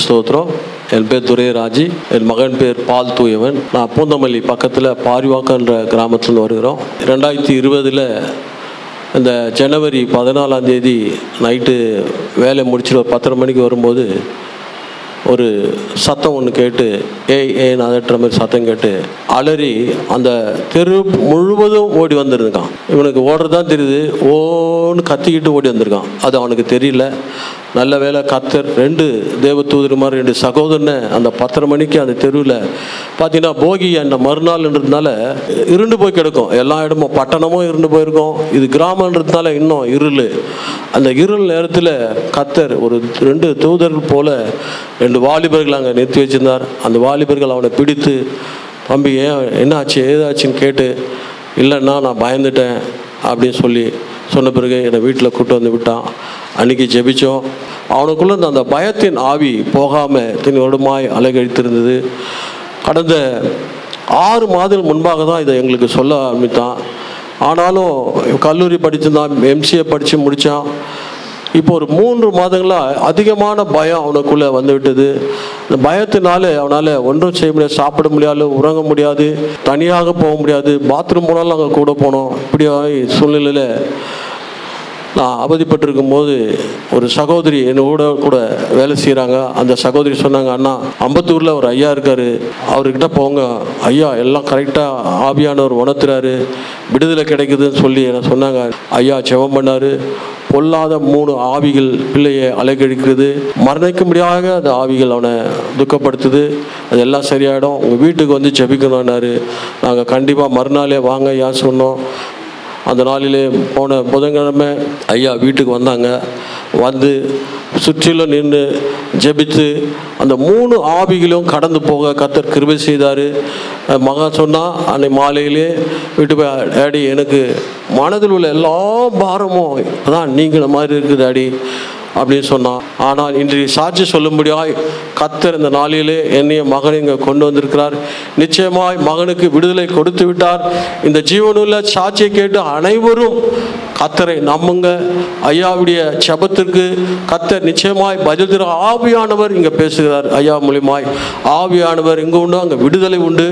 ஸ்தோத்திரம் என் பேர் துரைராஜி என் மகன் பேர் பால் தூயவன் நான் பூந்தமல்லி பக்கத்தில் பாரிவாக்கன்ற கிராமத்துலேருந்து வருகிறோம் ரெண்டாயிரத்தி இருபதில் இந்த ஜனவரி பதினாலாம் தேதி நைட்டு வேலை முடிச்சுட்டு ஒரு பத்தரை மணிக்கு வரும்போது ஒரு சத்தம் ஒன்று கேட்டு ஏய் ஏய் அதட்டுற மாதிரி சத்தம் கேட்டு அலறி அந்த தெரு முழுவதும் ஓடி வந்திருக்கான் இவனுக்கு ஓடுறதான் தெரியுது ஓன்னு கத்திக்கிட்டு ஓடி வந்திருக்கான் அது அவனுக்கு தெரியல நல்ல வேலை கத்தர் ரெண்டு தேவ தூதருமார் ரெண்டு சகோதரனை அந்த பத்தரை மணிக்கு அந்த தெருவில் பார்த்தீங்கன்னா போகி அந்த மறுநாள்ன்றதுனால இருண்டு போய் கிடக்கும் எல்லா இடமும் பட்டணமும் இருண்டு போயிருக்கும் இது கிராமன்றதுனால இன்னும் இருள் அந்த இருள் நேரத்தில் கத்தர் ஒரு ரெண்டு தூதர்கள் போல ரெண்டு வாலிபர்கள் அங்கே நிறுத்தி வச்சிருந்தார் அந்த வாலிபர்கள் அவனை பிடித்து தம்பி ஏன் என்னாச்சு ஏதாச்சுன்னு கேட்டு இல்லைன்னா நான் பயந்துட்டேன் அப்படின்னு சொல்லி சொன்ன பிறகு என்னை வீட்டில் கூட்டு வந்து விட்டான் அன்னைக்கு ஜெபிச்சோம் அவனுக்குள்ள இருந்த அந்த பயத்தின் ஆவி போகாமல் தின் வருடமாய் அலைகழித்திருந்தது கடந்த ஆறு மாதங்கள் முன்பாக தான் இதை எங்களுக்கு சொல்ல ஆரம்பித்தான் ஆனாலும் கல்லூரி படிச்சிருந்தான் எம்சிஏ படித்து முடித்தான் இப்போ ஒரு மூன்று மாதங்களாக அதிகமான பயம் அவனுக்குள்ளே வந்து விட்டது இந்த பயத்தினால அவனால் ஒன்றும் செய்ய முடியாது சாப்பிட முடியாது உறங்க முடியாது தனியாக போக முடியாது பாத்ரூம் போனாலும் அங்கே கூட போனோம் இப்படி சூழ்நிலையில் நான் அவதிப்பட்டிருக்கும் போது ஒரு சகோதரி என்னோட கூட வேலை செய்கிறாங்க அந்த சகோதரி சொன்னாங்க அண்ணா அம்பத்தூரில் ஒரு ஐயா இருக்கார் அவர்கிட்ட போங்க ஐயா எல்லாம் கரெக்டாக ஆவியானவர் உணர்த்துறாரு விடுதலை கிடைக்குதுன்னு சொல்லி என்ன சொன்னாங்க ஐயா ஜெபம் பண்ணார் பொல்லாத மூணு ஆவிகள் பிள்ளையை அலைக்கழிக்கிறது மரணிக்க முடியாத அந்த ஆவிகள் அவனை துக்கப்படுத்துது அது எல்லாம் சரியாயிடும் உங்கள் வீட்டுக்கு வந்து ஜெபிக்கணும்னாரு நாங்கள் கண்டிப்பாக மறுநாளே வாங்க ஏன் சொன்னோம் அந்த நாளிலே போன புதன்கிழமை ஐயா வீட்டுக்கு வந்தாங்க வந்து சுற்றிலும் நின்று ஜெபித்து அந்த மூணு ஆவிகளும் கடந்து போக கத்தர் கிருபை செய்தார் மகன் சொன்னால் அன்னை மாலையிலே வீட்டு போய் டேடி எனக்கு மனதில் உள்ள எல்லா பாரமும் அதான் நீங்கள மாதிரி இருக்குது டாடி அப்படின்னு சொன்னான் ஆனால் இன்றைய சாட்சி சொல்லும்படியாய் கத்தர் இந்த நாளிலே என்னைய மகனை இங்கே கொண்டு வந்திருக்கிறார் நிச்சயமாய் மகனுக்கு விடுதலை கொடுத்து விட்டார் இந்த ஜீவனுள்ள சாட்சியை கேட்டு அனைவரும் கத்தரை நம்புங்க ஐயாவுடைய செபத்திற்கு கத்தர் நிச்சயமாய் பதில் தர ஆவியானவர் இங்கே பேசுகிறார் ஐயா மூலியமாய் ஆவியானவர் இங்கே உண்டு அங்கே விடுதலை உண்டு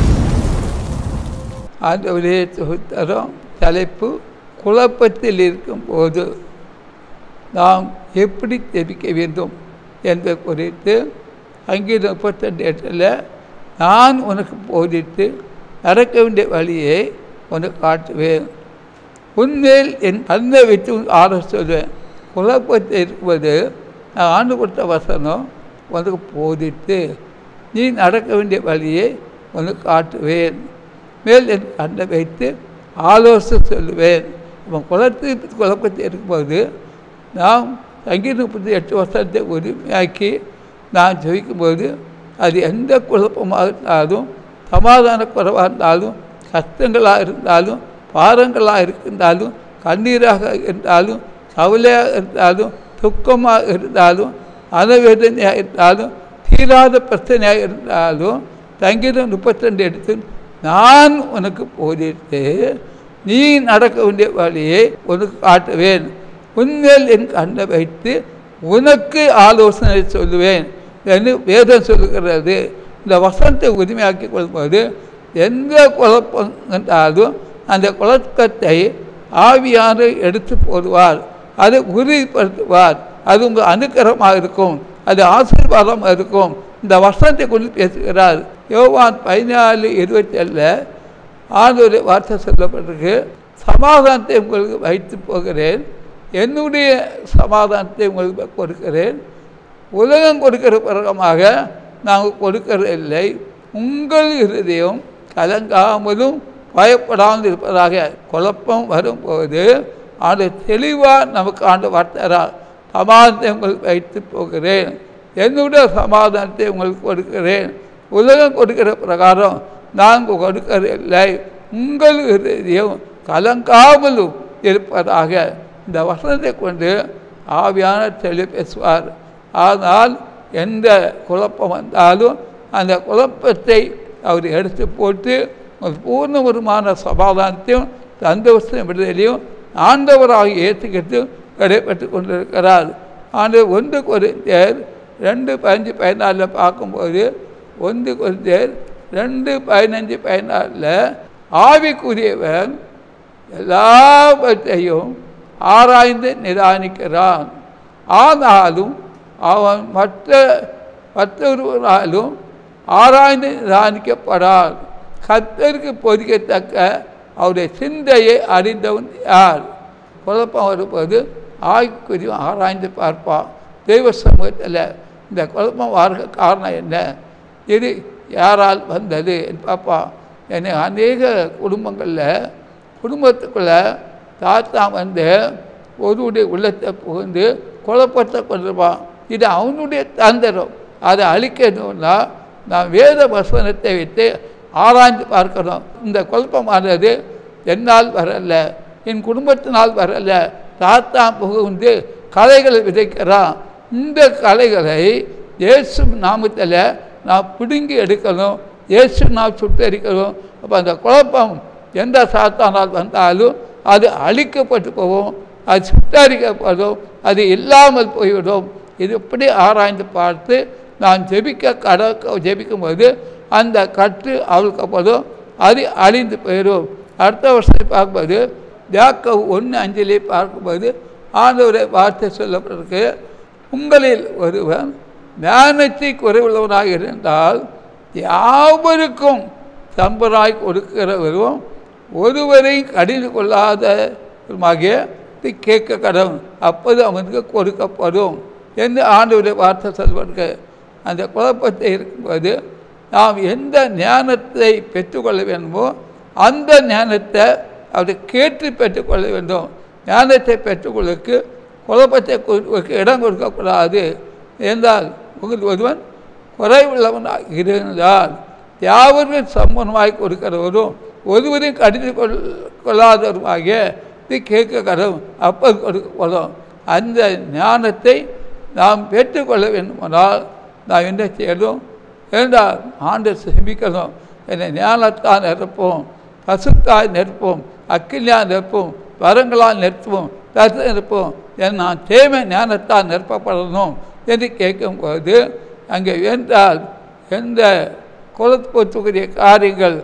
ஆண்டவரே தொகுத்தரும் தலைப்பு குழப்பத்தில் இருக்கும்போது நாம் எப்படி ஜெபிக்க வேண்டும் என்பது குறித்து அங்கே முப்பத்தெண்டு எட்டில் நான் உனக்கு போதித்து நடக்க வேண்டிய வழியை உனக்கு காட்டுவேன் உண்மையில் என் கண்ணை வைத்து ஆட சொல்வேன் குழப்பத்தில் இருக்கும்போது நான் ஆண்டு கொடுத்த வசனம் உனக்கு போதித்து நீ நடக்க வேண்டிய வழியை உனக்கு காட்டுவேன் மேல் என் கண்ணை வைத்து ஆலோசனை சொல்லுவேன் நம்ம குளத்தில் குழப்பத்தில் இருக்கும்போது நாம் சங்கீத முப்பத்தி எட்டு வருஷத்தை உரிமையாக்கி நான் ஜெயிக்கும்போது அது எந்த குழப்பமாக இருந்தாலும் சமாதான குறைவாக இருந்தாலும் கஷ்டங்களாக இருந்தாலும் பாரங்களாக இருந்தாலும் கண்ணீராக இருந்தாலும் கவலையாக இருந்தாலும் துக்கமாக இருந்தாலும் மனவேதனையாக இருந்தாலும் தீராத பிரச்சனையாக இருந்தாலும் சங்கீதம் முப்பத்திரெண்டு எடுத்து நான் உனக்கு போதித்து நீ நடக்க வேண்டிய வழியை உனக்கு காட்டுவேன் உன்மேல் என் கண்ணை வைத்து உனக்கு ஆலோசனை சொல்லுவேன் என்று வேதம் சொல்லுகிறது இந்த வசனத்தை உரிமையாக்கி கொள்ளும்போது எந்த குழப்பம் என்றாலும் அந்த குழப்பத்தை ஆவியான எடுத்து போடுவார் அதை உறுதிப்படுத்துவார் அது உங்கள் அனுக்கிரமாக இருக்கும் அது ஆசீர்வாதமாக இருக்கும் இந்த வசனத்தை கொண்டு பேசுகிறார் யோவான் பதினாலு இருபத்தி ஏழில் ஆண்டோடைய வார்த்தை சொல்லப்பட்டிருக்கு சமாதானத்தை உங்களுக்கு வைத்து போகிறேன் என்னுடைய சமாதானத்தை உங்களுக்கு கொடுக்கிறேன் உலகம் கொடுக்கிற பிறகமாக நாங்கள் கொடுக்கறதில்லை உங்கள் இருதயம் கலங்காமலும் பயப்படாமல் இருப்பதாக குழப்பம் வரும்போது ஆண்டு தெளிவாக நமக்கு ஆண்டு வார்த்தைரா சமாதானத்தை உங்களுக்கு வைத்து போகிறேன் என்னுடைய சமாதானத்தை உங்களுக்கு கொடுக்கிறேன் உலகம் கொடுக்கிற பிரகாரம் நாங்கள் கொடுக்கறதில்லை உங்கள் இருதயம் கலங்காமலும் இருப்பதாக இந்த வசனத்தை கொண்டு ஆவியான தெளிவு பேசுவார் ஆனால் எந்த குழப்பம் வந்தாலும் அந்த குழப்பத்தை அவர் எடுத்து போட்டு ஒரு பூர்ணபூர்வமான சமாதானத்தையும் சந்தோஷத்தையும் விடுதலையும் ஆண்டவராக ஏற்றுக்கிட்டு நடைபெற்று கொண்டிருக்கிறார் ஆண்டு ஒன்று குறைந்தர் ரெண்டு பதினஞ்சு பதினாலில் பார்க்கும்போது ஒன்று கொரிந்தியர் ரெண்டு பதினஞ்சு பதினாலில் ஆவிக்குரியவன் எல்லாவற்றையும் ஆராய்ந்து நிதானிக்கிறான் ஆனாலும் அவன் மற்ற மற்றொருவராலும் ஆராய்ந்து நிதானிக்கப்படான் கத்தருக்கு பொதிக்கத்தக்க அவருடைய சிந்தையை அறிந்தவன் யார் குழப்பம் வரும்போது ஆய்க்குரிய ஆராய்ந்து பார்ப்பான் தெய்வ சமூகத்தில் இந்த குழப்பம் வர காரணம் என்ன இது யாரால் வந்தது பாப்பா என்னை அநேக குடும்பங்களில் குடும்பத்துக்குள்ளே தாத்தா வந்து ஒருவருடைய உள்ளத்தை புகுந்து குழப்பத்தை கொண்டிருப்பான் இது அவனுடைய தந்திரம் அதை அழிக்கணும்னா நான் வேத வசனத்தை வைத்து ஆராய்ந்து பார்க்கணும் இந்த குழப்பமானது என்னால் வரல என் குடும்பத்தினால் வரல தாத்தா புகுந்து கலைகளை விதைக்கிறான் இந்த கலைகளை இயேசு நாமத்தில் நான் பிடுங்கி எடுக்கணும் இயேசு நான் சுட்டரிக்கணும் அப்போ அந்த குழப்பம் எந்த சாத்தானால் வந்தாலும் அது அழிக்கப்பட்டு போகும் அது சுட்டரிக்கப்படும் அது இல்லாமல் போய்விடும் இது எப்படி ஆராய்ந்து பார்த்து நான் ஜெபிக்க கடக்க ஜெபிக்கும்போது அந்த கற்று அவிழ்க்கப்படும் அது அழிந்து போயிடும் அடுத்த வருஷத்தை பார்க்கும்போது தியாக்க ஒன்று அஞ்சலி பார்க்கும்போது ஆண்டவரை வார்த்தை சொல்லப்பட்டிருக்கு உங்களில் ஒருவன் ஞானத்தை குறைவுள்ளவனாக இருந்தால் யாவருக்கும் சம்பராய் கொடுக்கிறவரும் ஒருவரையும் கடிந்து கொள்ளாதவருமாகிய கேட்க கடன் அப்போது அவனுக்கு கொடுக்கப்படும் என்று ஆண்டவருடைய வார்த்தை சொல்வதற்கு அந்த குழப்பத்தை இருக்கும்போது நாம் எந்த ஞானத்தை பெற்றுக்கொள்ள வேண்டுமோ அந்த ஞானத்தை அவரை கேட்டு பெற்றுக்கொள்ள வேண்டும் ஞானத்தை பெற்றுக்கொள்ளுக்கு குழப்பத்தை கொடுக்க இடம் கொடுக்கக்கூடாது என்றால் உங்கள் ஒருவன் குறைவுள்ளவனாக இருந்தால் யாவரும் சம்மனமாய் கொடுக்கிறவரும் ஒருவரையும் கடிந்து கொள் கொள்ளாதவருமாகிய இது கேட்க கடன் அப்போ கொடுக்கப்படும் அந்த ஞானத்தை நாம் பெற்றுக்கொள்ள வேண்டுமானால் நாம் என்ன செய்யணும் என்றால் ஆண்டு செமிக்கணும் என்னை ஞானத்தால் நிரப்போம் பசுத்தாய் நிற்போம் அக்கிலியால் நிற்போம் வரங்களால் நிறுத்துவோம் தத்து நிற்போம் என் நான் தேவை ஞானத்தால் நிரப்பப்படணும் என்று கேட்கும்போது அங்கே என்றால் எந்த குலத்துக்குரிய காரியங்கள்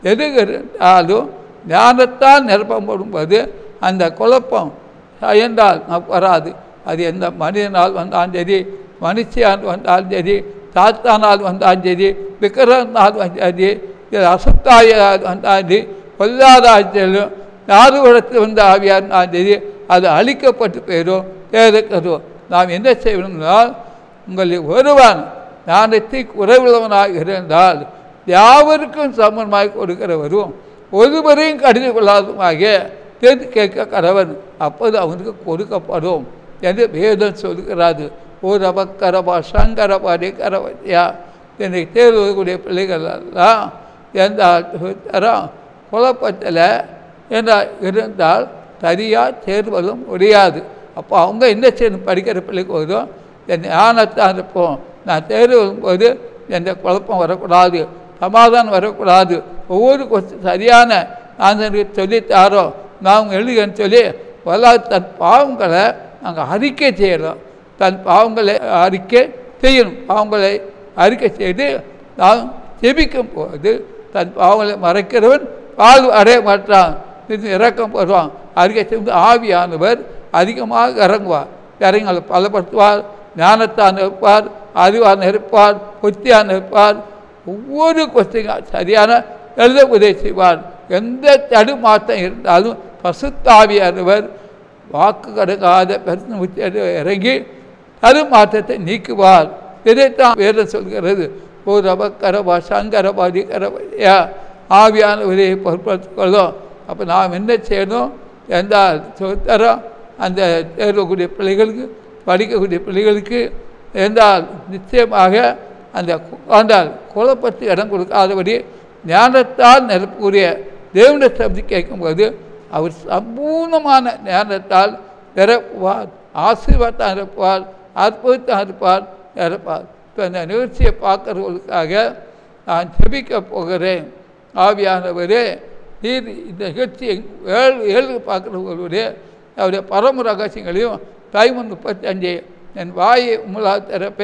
எதுகிறாலும் ஞானத்தால் நிரப்பப்படும்போது அந்த குழப்பம் என்றால் வராது அது எந்த மனிதனால் வந்தாலும் சரி மனுஷியால் வந்தாலும் சரி தாத்தானால் வந்தாலும் சரி விக்கிரனால் வந்தாலும் சரி அசுத்தாயால் வந்தாலும் சரி கொல்லாத ஆட்சியிலும் யாருவிடத்தில் வந்த ஆவியாக இருந்தாலும் சரி அது அழிக்கப்பட்டு போயிடும் தேர்தலும் நாம் என்ன செய்யணும்னால் உங்களில் ஒருவன் ஞானத்தை குறைவுள்ளவனாக இருந்தால் யாவருக்கும் சமமாய் கொடுக்கிறவரும் ஒருவரையும் கடிந்து கொள்ளாதமாக தேர்ந்து கேட்க கடவன் அப்போது அவனுக்கு கொடுக்கப்படும் என்று வேதம் சொல்கிறாது ஒரு அபக்கரபா சங்கரபா கரவதியா என்னை தேர்வுக்கூடிய பிள்ளைகள் எல்லாம் எந்த தரம் குழப்பத்தில் என்ன இருந்தால் சரியாக தேர்வதும் முடியாது அப்போ அவங்க என்ன செய்யணும் படிக்கிற பிள்ளைக்கு வரும் என் ஞானத்தான் இருப்போம் நான் தேர்வு வரும்போது எந்த குழப்பம் வரக்கூடாது சமாதானம் வரக்கூடாது ஒவ்வொரு கொஸ்டின் சரியான ஆன்சருக்கு சொல்லித்தாரோ நாம் எழுதுன்னு சொல்லி வல்லா தன் பாவங்களை நாங்கள் அறிக்கை செய்கிறோம் தன் பாவங்களை அறிக்கை செய்யணும் பாவங்களை அறிக்கை செய்து நாம் ஜெபிக்கும் போது தன் பாவங்களை மறைக்கிறவன் வாழ்வு அடைய மாட்டான் இது இறக்கம் வருவான் அறிக்கை செய்து ஆவியானவர் அதிகமாக இறங்குவார் இறங்கி பலப்படுத்துவார் ஞானத்தான் இருப்பார் அறிவான் இருப்பார் புத்தியான் இருப்பார் ஒவ்வொரு கொஸ்டின் சரியான எழுத உதவி செய்வார் எந்த தடுமாற்றம் இருந்தாலும் பசுத்தாவியானவர் வாக்கு கடக்காத பெருசு இறங்கி தடுமாற்றத்தை நீக்குவார் இதைத்தான் வேதம் சொல்கிறது ஓ ரபக்கரபா சங்கரபாதி கரபா ஆவியானவரை பொருட்படுத்திக்கொள்ளும் அப்போ நாம் என்ன செய்யணும் எந்த சொத்தரம் அந்த தேர்வக்கூடிய பிள்ளைகளுக்கு படிக்கக்கூடிய பிள்ளைகளுக்கு என்றால் நிச்சயமாக அந்த ஆண்டால் குழப்பத்தை இடம் கொடுக்காதபடி ஞானத்தால் நிரப்பக்கூடிய தேவனுடைய சப்தி கேட்கும்போது அவர் சம்பூர்ணமான ஞானத்தால் நிரப்புவார் ஆசீர்வாதத்தான் இருப்பார் அற்புதத்தான் இருப்பார் நிரப்பார் இப்போ இந்த நிகழ்ச்சியை பார்க்குறவர்களுக்காக நான் செபிக்க போகிறேன் ஆவியானவரே நீர் இந்த நிகழ்ச்சியை ஏழு ஏழு பார்க்குறவர்களுடைய அவருடைய பரம ரகசியங்களையும் டைமன் முப்பத்தஞ்சு என் வாயை உங்களால் திறப்பேன்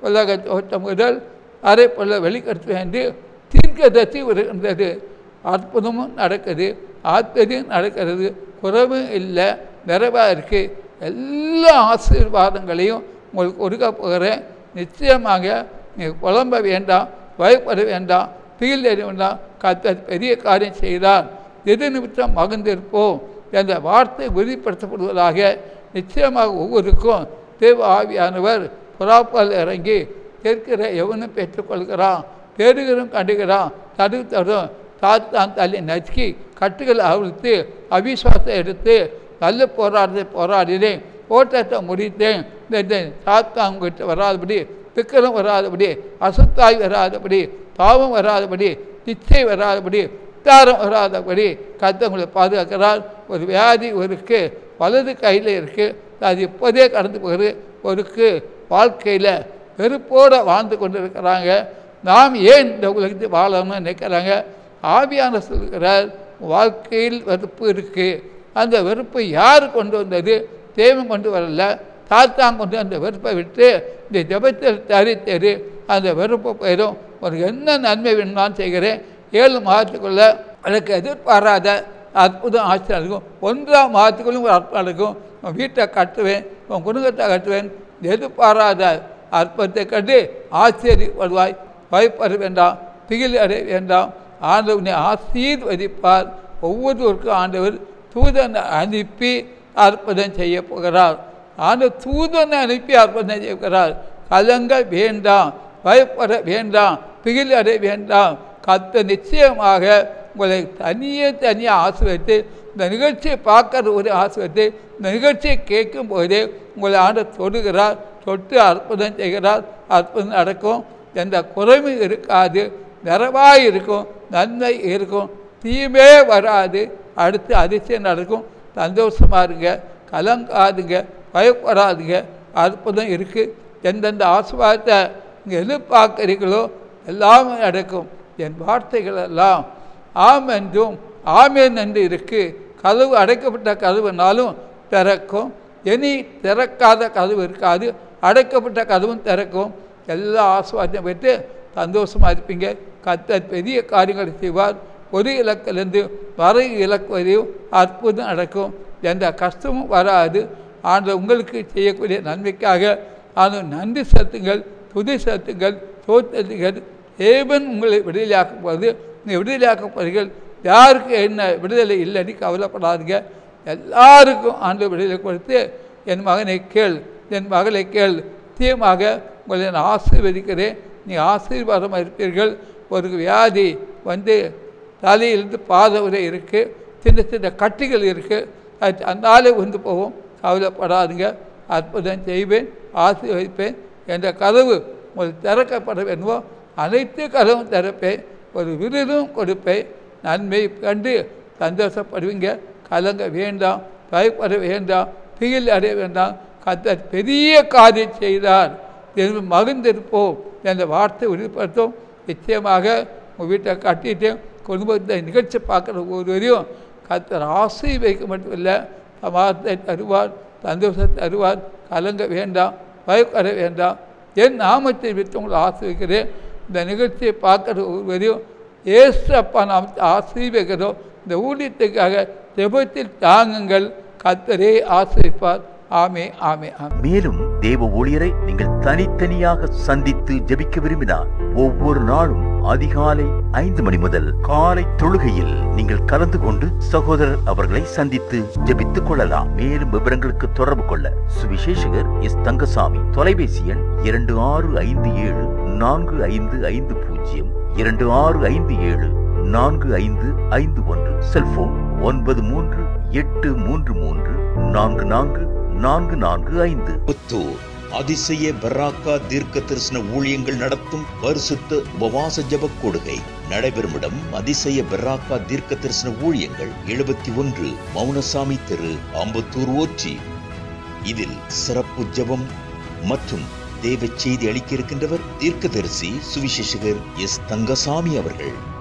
உலக தோட்டம் முதல் அரை போல வெளிக்கடுத்து என்று தீர்க்கதர்சி வருகின்றது அற்புதமும் நடக்குது ஆச்சரியம் நடக்கிறது குறைவும் இல்லை நிறைவாக இருக்குது எல்லா ஆசீர்வாதங்களையும் உங்களுக்கு கொடுக்க போகிறேன் நிச்சயமாக நீங்கள் புலம்ப வேண்டாம் பயப்பட வேண்டாம் தீல் எறிய வேண்டாம் கத்தர் பெரிய காரியம் செய்தார் எது நிமித்தம் மகிழ்ந்திருப்போம் என்ற வார்த்தை உறுதிப்படுத்தப்படுவதாக நிச்சயமாக ஒவ்வொருக்கும் தேவ ஆவியானவர் புறாப்பால் இறங்கி கேட்கிற எவனும் பெற்றுக்கொள்கிறான் தேடுகிறோம் கண்டுகிறான் தடு தரும் தாத்தான் தள்ளி நசுக்கி கட்டுகளை அவிழ்த்து அவிசுவாசத்தை எடுத்து நல்ல போராட்டத்தை போராடினேன் ஓட்டத்தை முடித்தேன் இந்த சாத்தான் கிட்ட வராதபடி திக்கரம் வராதபடி அசுத்தாய் வராதபடி பாவம் வராதபடி நிச்சை வராதபடி தாரம் வராதபடி கத்தவங்களை பாதுகாக்கிறார் ஒரு வியாதி ஒருக்கு வலது கையில் இருக்குது அது இப்போதே கடந்து போகுது ஒருக்கு வாழ்க்கையில் வெறுப்போடு வாழ்ந்து கொண்டு இருக்கிறாங்க நாம் ஏன் இந்த உலகத்தில் வாழணும்னு நினைக்கிறாங்க ஆவியான சொல்கிறார் வாழ்க்கையில் வெறுப்பு இருக்குது அந்த வெறுப்பை யார் கொண்டு வந்தது தெய்வம் கொண்டு வரல தாத்தான் கொண்டு அந்த வெறுப்பை விட்டு இந்த ஜபத்தில் தரித்தரு அந்த வெறுப்பை போயிடும் ஒரு என்ன நன்மை வேணும்னாலும் செய்கிறேன் ஏழு மாதத்துக்குள்ளே எனக்கு எதிர்பாராத அற்புதம் ஆச்சரியம் இருக்கும் ஒன்றாம் மாதத்துக்குள்ளும் ஒரு அற்புதம் இருக்கும் உன் வீட்டை கட்டுவேன் உன் குடும்பத்தை கட்டுவேன் எதிர்பாராத அற்புதத்தை கண்டு ஆச்சரியப்படுவாய் பயப்பட வேண்டாம் திகில் அடைய வேண்டாம் ஆண்டவனை ஆசீர்வதிப்பார் ஒவ்வொருவருக்கும் ஆண்டவர் தூதனை அனுப்பி அற்புதம் செய்ய போகிறார் ஆண்டவர் தூதனை அனுப்பி அற்புதம் செய்ய போகிறார் கலங்க வேண்டாம் பயப்பட வேண்டாம் திகில் அடைய வேண்டாம் கத்த நிச்சயமாக உங்களை தனியே தனியாக ஆசிரியத்து இந்த நிகழ்ச்சியை பார்க்குற ஒரு ஆசிரியத்து இந்த நிகழ்ச்சியை கேட்கும் போதே உங்களை ஆண்டு தொடுகிறார் தொட்டு அற்புதம் செய்கிறார் அற்புதம் நடக்கும் எந்த குறைவும் இருக்காது நிறைவாக இருக்கும் நன்மை இருக்கும் தீமே வராது அடுத்து அதிசயம் நடக்கும் சந்தோஷமாக இருங்க கலங்காதுங்க பயப்படாதுங்க அற்புதம் இருக்குது எந்தெந்த ஆசுவாதத்தை நீங்கள் எதிர்பார்க்குறீங்களோ எல்லாமே நடக்கும் என் வார்த்தைகள் எல்லாம் ஆம் என்றும் ஆமேன் என்று இருக்கு கதவு அடைக்கப்பட்ட கதவுனாலும் திறக்கும் இனி திறக்காத கதவு இருக்காது அடைக்கப்பட்ட கதவும் திறக்கும் எல்லா ஆசுவாதத்தையும் பெற்று சந்தோஷமாக இருப்பீங்க கத்தர் பெரிய காரியங்களை செய்வார் ஒரு இலக்கிலிருந்து வரை இலக்கு வரையும் அற்புதம் நடக்கும் எந்த கஷ்டமும் வராது ஆண்டு உங்களுக்கு செய்யக்கூடிய நன்மைக்காக ஆனால் நன்றி செலுத்துங்கள் துதி செலுத்துங்கள் தோற்றுங்கள் தேவன் உங்களை விடுதலையாக்கும் போது நீங்கள் விடுதலையாக்கப்படுங்கள் யாருக்கு என்ன விடுதலை இல்லைன்னு கவலைப்படாதீங்க எல்லாருக்கும் ஆண்டு விடுதலை கொடுத்து என் மகனை கேள் என் மகளை கேள் நிச்சயமாக உங்களை நான் ஆசீர்வதிக்கிறேன் நீ ஆசீர்வாதமாக இருப்பீர்கள் ஒரு வியாதி வந்து தலையிலிருந்து பாதம் வரை இருக்குது சின்ன சின்ன கட்டிகள் இருக்குது அது அந்தாலே வந்து போகும் கவலைப்படாதுங்க அற்புதம் செய்வேன் ஆசீர்வதிப்பேன் என்ற கதவு உங்களுக்கு திறக்கப்பட வேண்டுமோ அனைத்து கதவும் திறப்பேன் ஒரு விருதும் கொடுப்பேன் நன்மை கண்டு சந்தோஷப்படுவீங்க கலங்க வேண்டாம் பயப்பட வேண்டாம் திகில் அடைய வேண்டாம் கத்தர் பெரிய காரியம் செய்தார் என்று மகிழ்ந்திருப்போம் என்ற வார்த்தை உறுதிப்படுத்தும் நிச்சயமாக உங்கள் வீட்டை கட்டிட்டு குடும்பத்தை நிகழ்ச்சி பார்க்குற ஒருவரையும் கத்தர் ஆசை வைக்க மட்டும் இல்லை சமாதத்தை தருவார் சந்தோஷத்தை தருவார் கலங்க வேண்டாம் பயப்பட வேண்டாம் என் நாமத்தை விட்டு உங்களை ஆசிரிக்கிறேன் இந்த நிகழ்ச்சியை பார்க்குற ஒருவரையும் ஏசு அப்பா நாமத்தை ஆசீர்வதிக்கிறோம் இந்த ஊழியத்துக்காக ஜெபத்தில் தாங்குங்கள் கத்தரே ஆசிரிப்பார் ஆமே ஆமே ஆமே மேலும் தேவ ஊழியரை நீங்கள் தனித்தனியாக சந்தித்து ஜெபிக்க விரும்பினார் ஒவ்வொரு நாளும் அதிகாலை ஐந்து மணி முதல் காலை தொழுகையில் நீங்கள் கலந்து கொண்டு சகோதரர் அவர்களை சந்தித்து ஜெபித்துக் கொள்ளலாம் மேலும் விவரங்களுக்கு தொடர்பு கொள்ள சுவிசேஷகர் எஸ் தங்கசாமி தொலைபேசி எண் இரண்டு ஆறு ஐந்து ஏழு நான்கு ஐந்து ஐந்து பூஜ்ஜியம் இரண்டு ஆறு ஐந்து ஏழு நான்கு ஐந்து ஐந்து ஒன்று செல்போன் ஒன்பது மூன்று எட்டு மூன்று மூன்று நான்கு நான்கு நான்கு நான்கு ஐந்து புத்தூர் அதிசய பராக்கா தீர்க்க தரிசன ஊழியங்கள் நடத்தும் பரிசுத்த உபவாச ஜபக் கொடுகை நடைபெறும் இடம் அதிசய பராக்கா தீர்க்க தரிசன ஊழியங்கள் எழுபத்தி ஒன்று மௌனசாமி தெரு அம்பத்தூர் ஓச்சி இதில் சிறப்பு ஜெபம் மற்றும் தேவ செய்தி அளிக்க இருக்கின்றவர் தீர்க்கதரிசி சுவிசேஷகர் எஸ் தங்கசாமி அவர்கள்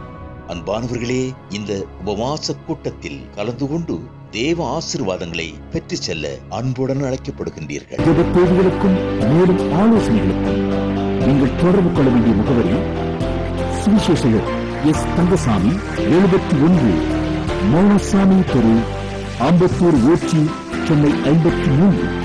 அன்பானவர்களே இந்த உபவாச கூட்டத்தில் கலந்து கொண்டு தேவ ஆசீர்வாதங்களை பெற்று செல்ல அன்புடன் அழைக்கப்படுகின்றீர்கள் ஜெப தேவைகளுக்கும் மேலும் ஆலோசனைகளுக்கும் நீங்கள் தொடர்பு கொள்ள வேண்டிய முகவரி சுவிசேஷகர் எஸ் தங்கசாமி எழுபத்தி ஒன்று மௌனசாமி தெரு ஆம்பத்தூர் ஊர்ச்சி சென்னை ஐம்பத்தி மூன்று